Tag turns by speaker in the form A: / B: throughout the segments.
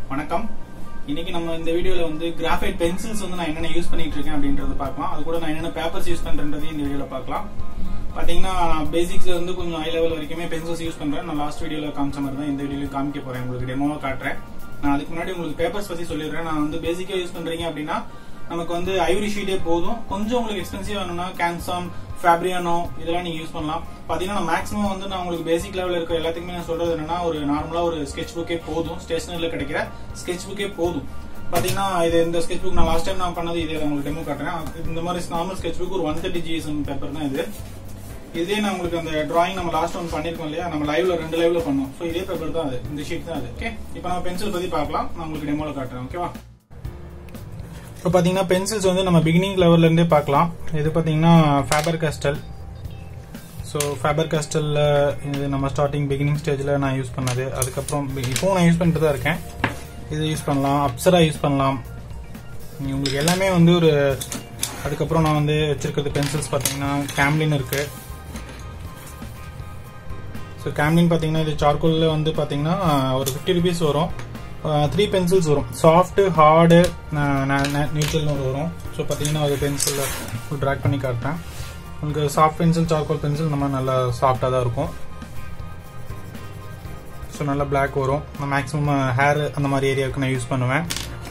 A: வணக்கம் இன்னைக்கு நம்ம இந்த வீடியோல வந்து கிராஃபைட் பென்சில்ஸ் வந்து நான் என்னென்ன யூஸ் பண்ணிட்டு இருக்கேன் அப்படின்றத பார்க்கலாம் அது கூட நான் என்னென்ன பேப்பர்ஸ் யூஸ் பண்றேன்றதையும் இந்த வீடியோல பார்க்கலாம் பாத்தீங்கன்னா பேசிக்ஸ்ல இருந்து கொஞ்சம் ஹை லெவல் வரைக்குமே பென்சில்ஸ் யூஸ் பண்றேன் நான் லாஸ்ட் வீடியோல காமிச்ச மாதிரி தான் இந்த வீடியோல காமிக்க போறேன் உங்களுக்கு டெமோவா காட்டுறேன் நான் அதுக்கு முன்னாடி உங்களுக்கு பேப்பர்ஸ் பத்தி சொல்லிடுறேன் நான் வந்து பேசிக்கா யூஸ் பண்றீங்க அப்படின்னா நமக்கு வந்து ஐவரி ஷீட்டே போதும் கொஞ்சம் உங்களுக்கு எக்ஸ்பென்சிவ் வேணும்னா கேன்சாம் ஃபேப்ரியானோ இதெல்லாம் நீங்க யூஸ் பண்ணலாம் பாத்தீங்கன்னா மேக்ஸிமம் வந்து நான் உங்களுக்கு பேசிக் லெவலில் இருக்க எல்லாத்துக்குமே நான் சொல்றது என்னன்னா ஒரு நார்மலா ஒரு ஸ்கெட்ச் புக்கே போதும் ஸ்டேஷனரியில் கிடைக்கிற ஸ்கெட்ச் புக்கே போதும் பாத்தீங்கன்னா இது இந்த ஸ்கெட்ச் புக் நான் லாஸ்ட் டைம் நான் பண்ணது இதே தான் உங்களுக்கு டெமோ காட்டுறேன் இந்த மாதிரி நார்மல் ஸ்கெட்ச் புக் ஒரு ஒன் தேர்ட்டி ஜிஎஸ்எம் பேப்பர் தான் இது இதே நான் உங்களுக்கு அந்த டிராயிங் நம்ம லாஸ்ட் ஒன் பண்ணிருக்கோம் இல்லையா நம்ம லைவ்ல ரெண்டு லைவ்ல பண்ணோம் ஸோ இதே பேப்பர் தான் அது இந்த ஷீட் தான் அது ஓகே இப்போ நம்ம பென்சில் பத்தி பார்க்கலாம் நான் உங்களுக்கு டெமோல காட்டுறேன் ஓகேவா இப்போ பார்த்தீங்கன்னா பென்சில்ஸ் வந்து நம்ம பிகினிங் லெவல்ல இருந்தே பார்க்கலாம் இது பார்த்தீங்கன்னா ஃபேபர் கஸ்டல் ஸோ ஃபேபர் கஸ்டலில் இது நம்ம ஸ்டார்டிங் பிகினிங் ஸ்டேஜில் நான் யூஸ் பண்ணது அதுக்கப்புறம் இப்போவும் நான் யூஸ் பண்ணிட்டு தான் இருக்கேன் இது யூஸ் பண்ணலாம் அப்சரா யூஸ் பண்ணலாம் உங்களுக்கு எல்லாமே வந்து ஒரு அதுக்கப்புறம் நான் வந்து வச்சிருக்கிறது பென்சில்ஸ் பார்த்தீங்கன்னா கேம்லின் இருக்கு ஸோ கேம்லின் பார்த்தீங்கன்னா இது சார்கோலில் வந்து பார்த்தீங்கன்னா ஒரு ஃபிஃப்டி ருபீஸ் வரும் த்ரீ பென்சில்ஸ் வரும் சாஃப்ட் ஹார்டு நியூட்ரல்னு ஒரு வரும் ஸோ பார்த்தீங்கன்னா ஒரு பென்சிலில் ட்ராக் பண்ணி காட்டுறேன் உங்களுக்கு சாஃப்ட் பென்சில் சார்கோல் பென்சில் இந்த மாதிரி நல்லா சாஃப்டாக தான் இருக்கும் ஸோ நல்லா பிளாக் வரும் நான் மேக்ஸிமம் ஹேர் அந்த மாதிரி ஏரியாவுக்கு நான் யூஸ் பண்ணுவேன்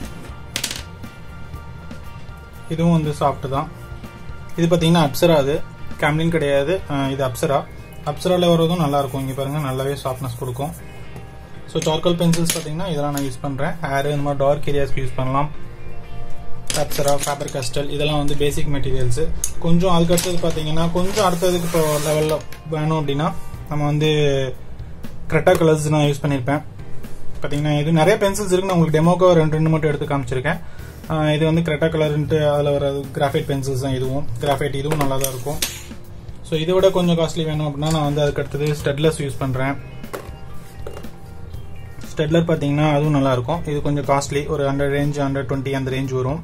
A: இதுவும் வந்து சாஃப்ட் தான் இது பார்த்தீங்கன்னா அப்சரா அது கேம்லின் கிடையாது இது அப்சரா அப்சராவில் வரதும் நல்லா இருக்கும் இங்கே பாருங்க நல்லாவே சாஃப்ட்னஸ் கொடுக்கும் ஸோ சார்கோல் பென்சில்ஸ் பார்த்தீங்கன்னா இதெல்லாம் நான் யூஸ் பண்ணுறேன் ஹேர் இந்த மாதிரி டார்க் ஏரியாஸ்க்கு யூஸ் பண்ணலாம் அப்சரா ஃபேபர் கஸ்டல் இதெல்லாம் வந்து பேசிக் மெட்டீரியல்ஸ் கொஞ்சம் அதுக்கு அடுத்தது பார்த்தீங்கன்னா கொஞ்சம் அடுத்ததுக்கு இப்போ லெவலில் வேணும் அப்படின்னா நம்ம வந்து கிரெட்டா கலர்ஸ் நான் யூஸ் பண்ணியிருப்பேன் பார்த்தீங்கன்னா இது நிறைய பென்சில்ஸ் இருக்கு நான் உங்களுக்கு டெமோக்கோ ரெண்டு ரெண்டு மட்டும் எடுத்து காமிச்சிருக்கேன் இது வந்து கிரெட்டா கலர்ன்ட்டு அதில் வர கிராஃபைட் பென்சில்ஸ் தான் இதுவும் கிராஃபைட் இதுவும் நல்லா தான் இருக்கும் ஸோ இதை விட கொஞ்சம் காஸ்ட்லி வேணும் அப்படின்னா நான் வந்து அதுக்கு அடுத்தது ஸ்டெட்லஸ் யூஸ் பண்ணுறேன் ஸ்டெட்லர் பார்த்தீங்கன்னா அதுவும் நல்லா இருக்கும் இது கொஞ்சம் காஸ்ட்லி ஒரு ஹண்ட்ரட் ரேஞ்ச் ஹண்ட்ரட் டுவெண்ட்டி அந்த ரேஞ்ச் வரும்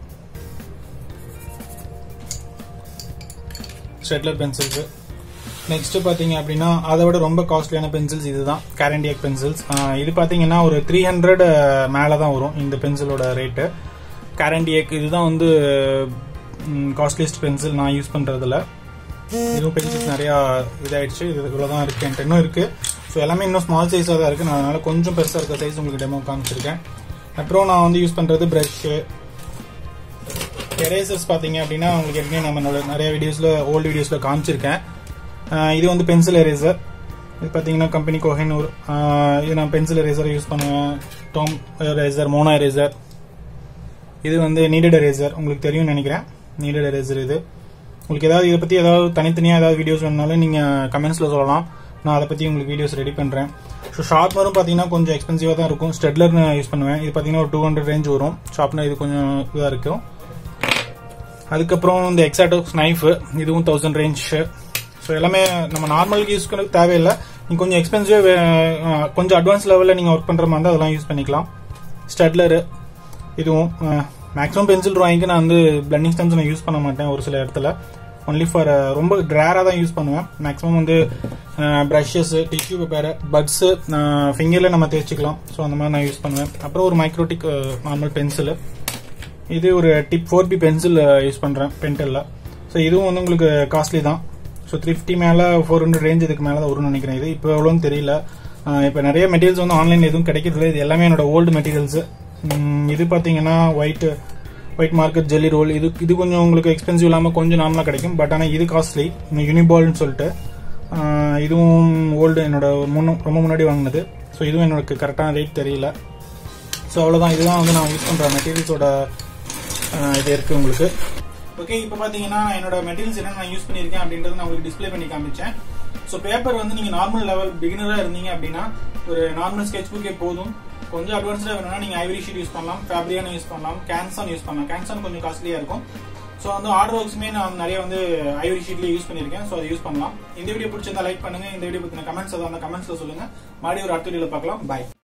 A: ஸ்டெட்லர் பென்சில்ஸ் நெக்ஸ்ட் பார்த்தீங்க அப்படின்னா அதை விட ரொம்ப காஸ்ட்லியான பென்சில்ஸ் இதுதான் கேரண்டியக் பென்சில்ஸ் இது பார்த்தீங்கன்னா ஒரு த்ரீ ஹண்ட்ரட் மேலே தான் வரும் இந்த பென்சிலோட ரேட்டு கேரண்டியக் இதுதான் வந்து காஸ்ட்லியஸ்ட் பென்சில் நான் யூஸ் பண்ணுறதுல இதுவும் பென்சில்ஸ் நிறையா இதாயிடுச்சு இது இவ்வளோதான் இருக்கு என்கிட்ட இன்னும் இருக்கு ஸோ எல்லாமே இன்னும் ஸ்மால் சைஸாக தான் இருக்கு நான் அதனால கொஞ்சம் பெருசாக இருக்க சைஸ் உங்களுக்கு டெமோ காமிச்சிருக்கேன் அப்புறம் நான் வந்து யூஸ் பண்ணுறது ப்ரஷ்ஷு எரேசர்ஸ் பார்த்தீங்க அப்படின்னா உங்களுக்கு ஏற்கனவே நம்ம நிறைய வீடியோஸில் ஓல்டு வீடியோஸில் காமிச்சிருக்கேன் இது வந்து பென்சில் எரேசர் இது பார்த்தீங்கன்னா கம்பெனி கோஹெனூர் இது நான் பென்சில் எரேசர் யூஸ் பண்ணுவேன் டாம் எரேசர் மோனா எரேசர் இது வந்து நீடட் எரேசர் உங்களுக்கு தெரியும்னு நினைக்கிறேன் நீடட் எரேசர் இது உங்களுக்கு ஏதாவது இதை பற்றி ஏதாவது தனித்தனியாக ஏதாவது வீடியோஸ் வேணுனாலும் நீங்கள் கமெண்ட்ஸில் சொல்லலாம் நான் அதை பற்றி உங்களுக்கு வீடியோஸ் ரெடி பண்ணுறேன் ஸோ ஷார்ப்னரும் பார்த்தீங்கன்னா கொஞ்சம் எக்ஸ்பென்சிவாக தான் இருக்கும் ஸ்டெட்லர் யூஸ் பண்ணுவேன் இது பார்த்தீங்கன்னா ஒரு டூ ஹண்ட்ரட் ரேஞ்ச் வரும் ஷார்ப்னர் இது கொஞ்சம் இதாக இருக்கும் அதுக்கப்புறம் இந்த எக்ஸாட்டோக்ஸ் நைஃப் இதுவும் தௌசண்ட் ரேஞ்ச் ஸோ எல்லாமே நம்ம நார்மலுக்கு யூஸ் பண்ண தேவையில்லை நீங்கள் கொஞ்சம் எக்ஸ்பென்சிவ் கொஞ்சம் அட்வான்ஸ் லெவலில் நீங்கள் ஒர்க் பண்ணுற மாதிரி இருந்தால் அதெல்லாம் யூஸ் பண்ணிக்கலாம் ஸ்டெட்லரு இதுவும் மேக்ஸிமம் பென்சில் ட்ராயிங்க்கு நான் வந்து பிளண்டிங் ஸ்டம்ஸ் நான் யூஸ் பண்ண மாட்டேன் ஒரு சில இடத்துல ஒன்லி ஃபார் ரொம்ப ரேராக தான் யூஸ் பண்ணுவேன் மேக்ஸிமம் வந்து ப்ரஷஸ் டிஷ்யூ பேப்பர் பட்ஸு ஃபிங்கரில் நம்ம தேய்ச்சிக்கலாம் ஸோ அந்த மாதிரி நான் யூஸ் பண்ணுவேன் அப்புறம் ஒரு மைக்ரோட்டிக் நார்மல் பென்சில் இது ஒரு tip four B pencil use பண்ணுறேன் பென்டலில் ஸோ இதுவும் வந்து உங்களுக்கு காஸ்ட்லி தான் ஸோ த்ரீ ஃபிஃப்டி மேலே ஃபோர் ஹண்ட்ரட் ரேஞ்ச் இதுக்கு மேலே தான் வரும்னு நினைக்கிறேன் இது இப்போ எவ்வளோன்னு தெரியல இப்போ நிறைய மெட்டீரியல்ஸ் வந்து ஆன்லைன் எதுவும் கிடைக்கிறது இது எல்லாமே என்னோட ஓல்டு மெட்டீரியல்ஸ் இது பார்த்தீங்கன்னா white white market jelly roll இது இது கொஞ்சம் உங்களுக்கு எக்ஸ்பென்சிவ் இல்லாமல் கொஞ்சம் நார்மலாக கிடைக்கும் பட் ஆனால் இது காஸ்ட்லி யூனிபால்னு சொல்லிட்டு இதுவும் ஓல்டு என்னோட முன்னு ரொம்ப முன்னாடி வாங்கினது ஸோ இதுவும் எனக்கு கரெக்டான ரேட் தெரியல ஸோ அவ்வளோதான் இதுதான் வந்து நான் யூஸ் பண்ணுற மெட்டீரியல்ஸோட இது இருக்குது உங்களுக்கு ஓகே இப்போ பார்த்தீங்கன்னா என்னோட மெட்டீரியல்ஸ் என்ன நான் யூஸ் பண்ணியிருக்கேன் அப்படின்றத நான் உங்களுக்கு டிஸ்பிளே பண்ணி காமிச்சேன் ஸோ பேப்பர் வந்து நீங்கள் நார்மல் லெவல் பிகினராக இருந்தீங்க அப்படின்னா ஒரு நார்மல் ஸ்கெட்ச் புக்கே போதும் கொஞ்சம் அட்வான்ஸ்டாக வேணும்னா நீங்கள் ஐவரி ஷீட் யூஸ் பண்ணலாம் ஃபேப்ரியான் யூஸ் பண்ணலாம் கேன்சான் யூஸ் பண்ணலாம் கேன்சான் கொஞ்சம் காஸ்ட்லியாக இருக்கும் ஸோ வந்து ஆர்டர் ஒர்க்ஸுமே நான் நிறைய வந்து ஐவரி ஷீட்ல யூஸ் பண்ணியிருக்கேன் ஸோ அதை யூஸ் பண்ணலாம் இந்த வீடியோ பிடிச்சிருந்தா லைக் பண்ணுங்க இந்த வீடியோ பற்றின கமெண்ட்ஸ் அந்த கமெண்ட்ஸ்ல சொல்லுங்க மறுபடியும் ஒரு அடுத்த வீடியோவில் பார்க்கலாம் பாய்